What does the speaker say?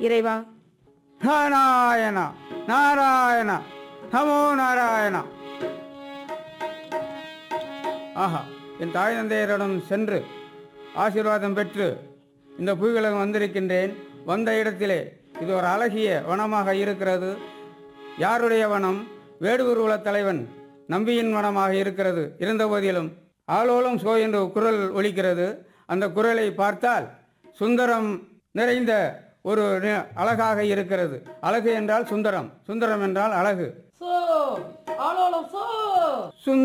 இறைவா நாராயணா நாராயணா நமோ நாராயணா ஆஹா என் தாய் தந்தையரிடம் சென்று ஆசீர்வாதம் பெற்று இந்த புவிகளும் வந்திருக்கின்றேன் வந்த இடத்திலே இது ஒரு அழகிய வனமாக இருக்கிறது யாருடைய வனம் வேடுவர் குல தலைவன் நம்பியின் வனமாக இருக்கிறது இருந்தபோதிலும் ஆளோலம் சோ என்று குரல் ஒலிக்கிறது அந்த குரலை பார்த்தால் சுந்தரம் நிறைந்த ஒரு நி- அழகாக இருக்கிறது அழகு என்றால் சுந்தரம் சுந்தரம் என்றால் அழகு சோ ஆளோளம் சோ சுந்த